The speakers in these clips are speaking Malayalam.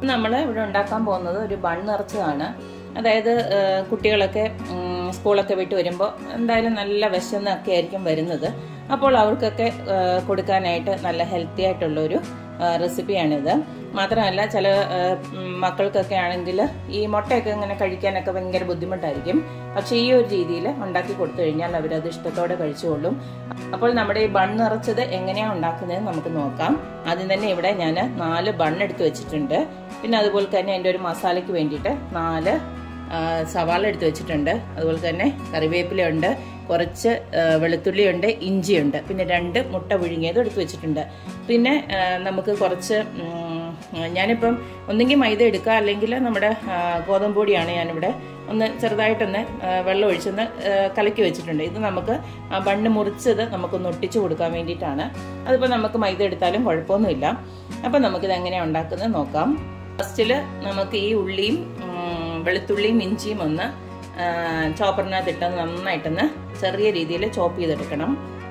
നമ്മൾ ഇവിടെ ഉണ്ടാക്കാൻ പോകുന്നത് ഒരു ബൺ നിറച്ചതാണ് അതായത് ആ, കുട്ടികളൊക്കെ ഉം, സ്കൂളൊക്കെ വിട്ട് വരുമ്പോൾ എന്തായാലും നല്ല വിശന്നൊക്കെ ആയിരിക്കും വരുന്നത് അപ്പോൾ അവർക്കൊക്കെ ആ, കൊടുക്കാനായിട്ട് നല്ല ഹെൽത്തി ആയിട്ടുള്ളൊരു ആ, റെസിപ്പിയാണിത് മാത്രമല്ല ചില ആ, ഉം, മക്കൾക്കൊക്കെ ആണെങ്കിൽ ഈ മുട്ടയൊക്കെ ഇങ്ങനെ കഴിക്കാനൊക്കെ ഭയങ്കര ബുദ്ധിമുട്ടായിരിക്കും പക്ഷേ ഈ ഒരു രീതിയിൽ ഉണ്ടാക്കി കൊടുത്തു കഴിഞ്ഞാൽ അവരത് ഇഷ്ടത്തോടെ കഴിച്ചുകൊള്ളും അപ്പോൾ നമ്മുടെ ഈ ബൺ നിറച്ചത് എങ്ങനെയാണ് ഉണ്ടാക്കുന്നതെന്ന് നമുക്ക് നോക്കാം ആദ്യം തന്നെ ഇവിടെ ഞാൻ നാല് ബൺ എടുത്ത് വെച്ചിട്ടുണ്ട് പിന്നെ അതുപോലെ തന്നെ എൻ്റെ ഒരു മസാലയ്ക്ക് വേണ്ടിയിട്ട് നാല് ആ, സവാള എടുത്ത് വെച്ചിട്ടുണ്ട് അതുപോലെ തന്നെ കറിവേപ്പിലയുണ്ട് കുറച്ച് ആ, വെളുത്തുള്ളിയുണ്ട് ഇഞ്ചിയുണ്ട് പിന്നെ രണ്ട് മുട്ട പുഴുങ്ങിയത് എടുത്ത് വെച്ചിട്ടുണ്ട് പിന്നെ ആ, നമുക്ക് കുറച്ച് ഉം, ഞാനിപ്പം ഒന്നെങ്കിൽ മൈദ എടുക്കുക അല്ലെങ്കിൽ നമ്മുടെ ആ, ഗോതമ്പ് പൊടിയാണ് ഞാനിവിടെ ഒന്ന് ചെറുതായിട്ടൊന്ന് ആ, വെള്ളം ഒഴിച്ചൊന്ന് ആ, കലക്കി വെച്ചിട്ടുണ്ട് ഇത് നമുക്ക് ആ ബണ്ണ് മുറിച്ചത് നമുക്കൊന്ന് ഒട്ടിച്ചു കൊടുക്കാൻ വേണ്ടിയിട്ടാണ് അതിപ്പോൾ നമുക്ക് മൈദ എടുത്താലും കുഴപ്പമൊന്നുമില്ല അപ്പം നമുക്കിത് എങ്ങനെയാണ് ഉണ്ടാക്കുന്നത് നോക്കാം ഫസ്റ്റിൽ നമുക്ക് ഈ ഉള്ളിയും ഉം, വെളുത്തുള്ളിയും ഇഞ്ചിയും ഒന്ന് ചോപ്പറിനകത്ത് ഇട്ടൊന്ന് നന്നായിട്ടൊന്ന് ചെറിയ രീതിയിൽ ചോപ്പ് ചെയ്തെടുക്കണം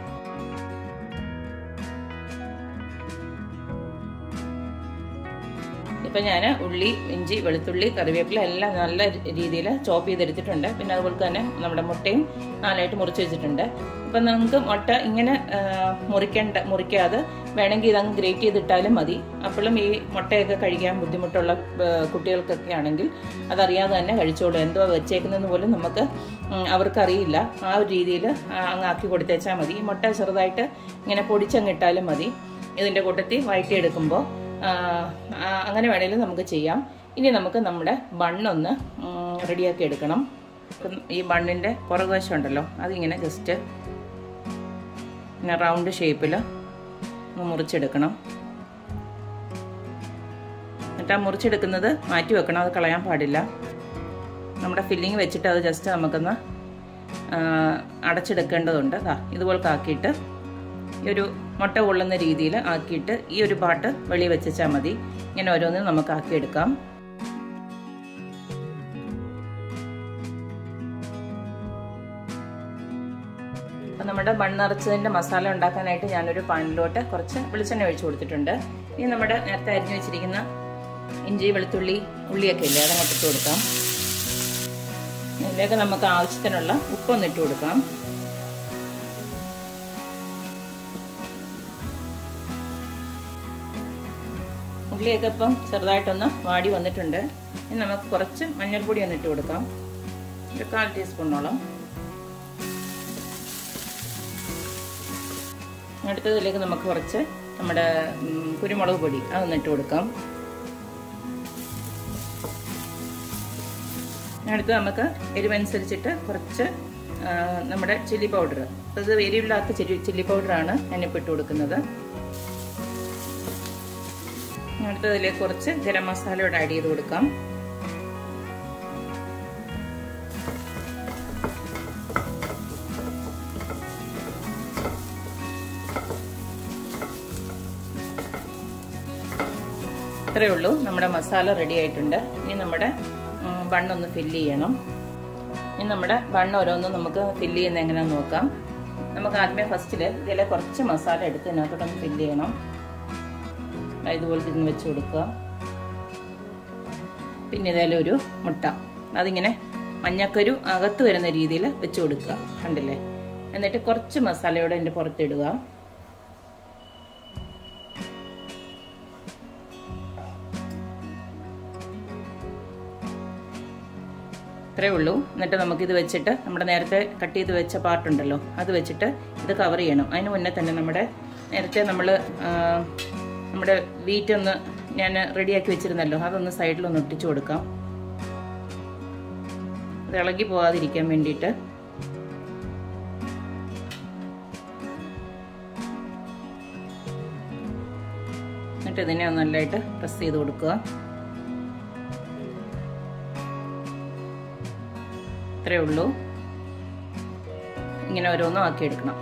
ഇപ്പൊ ഞാൻ ഉള്ളി ഇഞ്ചി വെളുത്തുള്ളി കറിവേപ്പില എല്ലാം നല്ല രീതിയിൽ ചോപ്പ് ചെയ്തെടുത്തിട്ടുണ്ട് പിന്നെ അതുപോലെ തന്നെ നമ്മുടെ മുട്ടയും നാലായിട്ട് മുറിച്ച് വെച്ചിട്ടുണ്ട് ഇപ്പൊ നമുക്ക് മുട്ട ഇങ്ങനെ ആ, മുറിക്കേണ്ട മുറിക്കാതെ വേണമെങ്കിൽ ഇതങ്ങ് ഗ്രേറ്റ് ചെയ്തിട്ടാലും മതി അപ്പോഴും ഈ മുട്ടയൊക്കെ കഴിക്കാൻ ബുദ്ധിമുട്ടുള്ള ആ, കുട്ടികൾക്കൊക്കെ ആണെങ്കിൽ അതറിയാതെ തന്നെ കഴിച്ചോളൂ എന്തോ വെച്ചേക്കുന്നതെന്ന് പോലും നമുക്ക് ഉം, അവർക്കറിയില്ല ആ ഒരു രീതിയിൽ അങ്ങ് ആക്കി കൊടുത്തേച്ചാൽ മതി ഈ മുട്ട ചെറുതായിട്ട് ഇങ്ങനെ പൊടിച്ചങ്ങിട്ടാലും മതി ഇതിൻ്റെ കൂട്ടത്തിൽ വഴറ്റിയെടുക്കുമ്പോൾ ആ, ആ, അങ്ങനെ വേണേലും നമുക്ക് ചെയ്യാം ഇനി നമുക്ക് നമ്മുടെ ബണ്ണൊന്ന് റെഡിയാക്കി എടുക്കണം ഇപ്പം ഈ ബണ്ണിൻ്റെ പുറകുവശം ഉണ്ടല്ലോ അതിങ്ങനെ ജസ്റ്റ് ഇങ്ങനെ റൗണ്ട് ഷേപ്പിൽ ഒന്ന് മുറിച്ചെടുക്കണം എന്നിട്ട് ആ മുറിച്ചെടുക്കുന്നത് മാറ്റി വെക്കണം അത് കളയാൻ പാടില്ല നമ്മുടെ ഫില്ലിങ് വെച്ചിട്ട് അത് ജസ്റ്റ് നമുക്കൊന്ന് ആ, അടച്ചെടുക്കേണ്ടതുണ്ട് ദാ ഇതുപോലത്തെ ആക്കിയിട്ട് ഈ ഒരു മുട്ട കൊള്ളുന്ന രീതിയിൽ ആക്കിയിട്ട് ഈ ഒരു പാട്ട് വെളി വെച്ചാൽ മതി ഇങ്ങനെ ഓരോന്നും നമുക്ക് ആക്കിയെടുക്കാം അപ്പം നമ്മുടെ ബണ്ണറച്ചതിൻ്റെ മസാല ഉണ്ടാക്കാനായിട്ട് ഞാനൊരു പാനിലോട്ട് കുറച്ച് വെളിച്ചെണ്ണ ഒഴിച്ചു കൊടുത്തിട്ടുണ്ട് ഇനി നമ്മുടെ നേരത്തെ അരിഞ്ഞു വെച്ചിരിക്കുന്ന ഇഞ്ചി വെളുത്തുള്ളി ഉള്ളിയൊക്കെ ഇല്ലേ അതങ്ങോട്ട് ഇട്ട് കൊടുക്കാം ഇതിലേക്ക് നമുക്ക് ആവശ്യത്തിനുള്ള ഉപ്പൊന്ന് ഇട്ട് കൊടുക്കാം ഉള്ളിയൊക്കെ ഇപ്പം ചെറുതായിട്ടൊന്ന് വാടി വന്നിട്ടുണ്ട് ഇനി നമുക്ക് കുറച്ച് മഞ്ഞൾപ്പൊടി ഒന്ന് ഇട്ട് കൊടുക്കാം ഒരു കാൽ ടീസ്പൂണോളം അടുത്തതിലേക്ക് നമുക്ക് കുറച്ച് നമ്മുടെ ഉം, കുരുമുളക് പൊടി അതൊന്ന് ഇട്ട് കൊടുക്കാം അടുത്ത് നമുക്ക് എരിവനുസരിച്ചിട്ട് കുറച്ച് ആ, നമ്മുടെ ചില്ലി പൗഡർ അത് എരിവില്ലാത്ത ചില്ലി ചില്ലി പൗഡറാണ് ഞാനിപ്പോൾ ഇട്ട് കൊടുക്കുന്നത് അടുത്തതിലേക്ക് കുറച്ച് ഗരം മസാലയോട് ആഡ് ചെയ്ത് കൊടുക്കാം ഇത്രയേ ഉള്ളൂ നമ്മുടെ മസാല റെഡി ആയിട്ടുണ്ട് ഇനി നമ്മുടെ ബണ്ണൊന്ന് ഫില്ല് ചെയ്യണം ഇനി നമ്മുടെ ബണ്ണ് ഓരോന്നും നമുക്ക് ഫില്ല് ചെയ്യുന്ന എങ്ങനെയാണെന്ന് നോക്കാം നമുക്ക് ആദ്യമേ ഫസ്റ്റിൽ ഇതിലെ കുറച്ച് മസാല എടുത്ത് ഇതിനകത്തോട്ടൊന്ന് ഫില്ല് ചെയ്യണം ഇതുപോലെ തിന്ന് വെച്ച് കൊടുക്കുക പിന്നെ ഇതേലും ഒരു മുട്ട അതിങ്ങനെ മഞ്ഞക്കരു അകത്ത് വരുന്ന രീതിയിൽ വെച്ച് കൊടുക്കുക കണ്ടില്ലേ എന്നിട്ട് കുറച്ച് മസാലയോടെ എൻ്റെ പുറത്തിടുക ഇത്രയേ ഉള്ളൂ എന്നിട്ട് നമുക്കിത് വെച്ചിട്ട് നമ്മുടെ നേരത്തെ കട്ട് ചെയ്ത് വെച്ച പാർട്ടുണ്ടല്ലോ അത് വെച്ചിട്ട് ഇത് കവർ ചെയ്യണം അതിന് മുന്നേ തന്നെ നമ്മുടെ നേരത്തെ നമ്മൾ നമ്മുടെ വീറ്റ് ഒന്ന് ഞാൻ റെഡിയാക്കി വെച്ചിരുന്നല്ലോ അതൊന്ന് സൈഡിലൊന്ന് ഒട്ടിച്ചു കൊടുക്കാം അത് ഇളകി പോകാതിരിക്കാൻ വേണ്ടിയിട്ട് എന്നിട്ട് ഇതിനെ ഒന്ന് നല്ലതായിട്ട് പ്രസ് ചെയ്ത് കൊടുക്കുക ഇത്രയേ ഉള്ളൂ ഇങ്ങനെ ഓരോന്നും ആക്കിയെടുക്കണം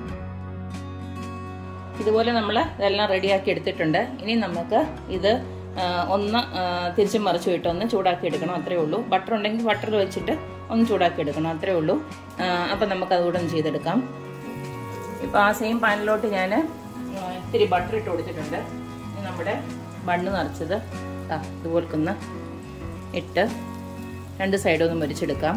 ഇതുപോലെ നമ്മൾ ഇതെല്ലാം റെഡിയാക്കി എടുത്തിട്ടുണ്ട് ഇനി നമുക്ക് ഇത് ആ, ഒന്ന് ആ, തിരിച്ചും മറിച്ചു ഇട്ട് ഒന്ന് ചൂടാക്കി എടുക്കണം അത്രേ ഉള്ളൂ ബട്ടർ ഉണ്ടെങ്കിൽ ബട്ടറിൽ വെച്ചിട്ട് ഒന്ന് ചൂടാക്കി എടുക്കണം അത്രേ ഉള്ളൂ അപ്പം നമുക്ക് അതുകൂടെ ഒന്ന് ചെയ്തെടുക്കാം ഇപ്പോൾ ആ സെയിം പാനിലോട്ട് ഞാൻ ഇത്തിരി ബട്ടർ ഇട്ട് കൊടുത്തിട്ടുണ്ട് ഇനി നമ്മുടെ ബണ്ണ് നിറച്ചത് ആ ഇതുപോൽക്കൊന്ന് ഇട്ട് രണ്ട് സൈഡും ഒന്ന് മുരിച്ചെടുക്കാം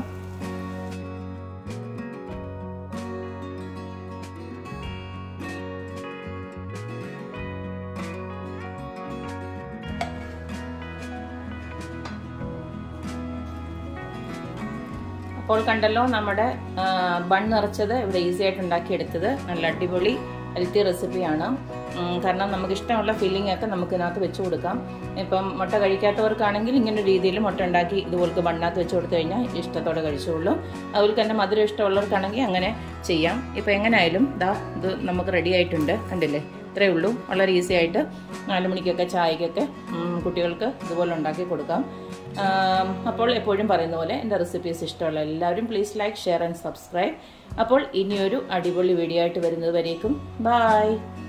അപ്പോൾ കണ്ടല്ലോ നമ്മുടെ ബൺ നിറച്ചത് ഇവിടെ ഈസി ആയിട്ട് ഉണ്ടാക്കിയെടുത്തത് നല്ല അടിപൊളി ഹെൽത്തി റെസിപ്പിയാണ് ഉം, കാരണം നമുക്ക് ഇഷ്ടമുള്ള ഫില്ലിംഗ് ഒക്കെ നമുക്ക് ഇതിനകത്ത് വെച്ച് കൊടുക്കാം ഇപ്പം മുട്ട കഴിക്കാത്തവർക്കാണെങ്കിൽ ഇങ്ങനെ രീതിയിൽ മുട്ട ഉണ്ടാക്കി ഇതുപോലത്തെ ബണ്ണാത്ത് വെച്ച് കൊടുത്തു കഴിഞ്ഞാൽ ഇഷ്ടത്തോടെ കഴിച്ചോളും അതുപോലെ തന്നെ മധുരം ഇഷ്ടമുള്ളവർക്കാണെങ്കിൽ അങ്ങനെ ചെയ്യാം ഇപ്പം എങ്ങനെയായാലും ദാ ഇത് നമുക്ക് റെഡി ആയിട്ടുണ്ട് കണ്ടില്ലേ ഇത്രയേ ഉള്ളൂ വളരെ ഈസി ആയിട്ട് നാല് മണിക്കൊക്കെ ചായക്കൊക്കെ ഉം, കുട്ടികൾക്ക് ഇതുപോലെ ഉണ്ടാക്കി കൊടുക്കാം ആം, അപ്പോൾ എപ്പോഴും പറയുന്ന പോലെ എൻ്റെ റെസിപ്പീസ് ഇഷ്ടമുള്ള എല്ലാവരും please like share and subscribe അപ്പോൾ ഇനിയൊരു അടിപൊളി വീഡിയോ ആയിട്ട് വരുന്നത് വരേക്കും ബായ്